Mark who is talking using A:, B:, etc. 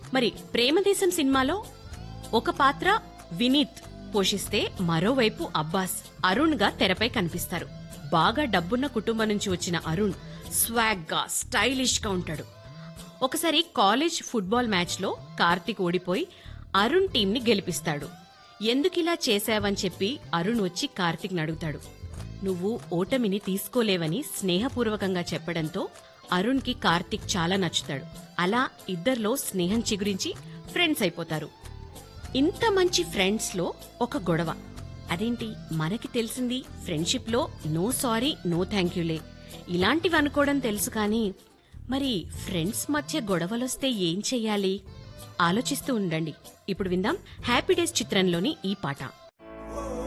A: మరి ప్రేమదేశం సినిమాలో ఒక పాత్ర వినీత్ పోషిస్తే మరోవైపు అబ్బాస్ అరుణ్ గా తెరపై కనిపిస్తారు బాగా డబ్బున్న కుటుంబం నుంచి వచ్చిన అరుణ్ స్వాగ్ గా స్టైలిష్ గా ఉంటాడు ఒకసారి కాలేజ్ ఫుట్బాల్ మ్యాచ్ లో కార్తిక్ ఓడిపోయి అరుణ్ టీం ని గెలిపిస్తాడు ఎందుకిలా చేశావని చెప్పి అరుణ్ వచ్చి కార్తిక్ అడుగుతాడు నువ్వు ఓటమిని తీసుకోలేవని స్నేహపూర్వకంగా చెప్పడంతో అరుణ్ కి కార్తిక్ చాలా నచ్చుతాడు అలా ఇద్దర్లో స్నేహం చిగురించి ఫ్రెండ్స్ అయిపోతారు ఇంత మంచి ఫ్రెండ్స్ లో ఒక గొడవ అదేంటి మనకి తెలిసింది ఫ్రెండ్షిప్ లో నో సారీ నో థ్యాంక్ యూలే ఇలాంటివి అనుకోవడం తెలుసు కానీ మరి ఫ్రెండ్స్ మధ్య గొడవలొస్తే ఏం చెయ్యాలి ఆలోచిస్తూ ఉండండి ఇప్పుడు విందాం హ్యాపీ డేస్ చిత్రంలోని ఈ పాట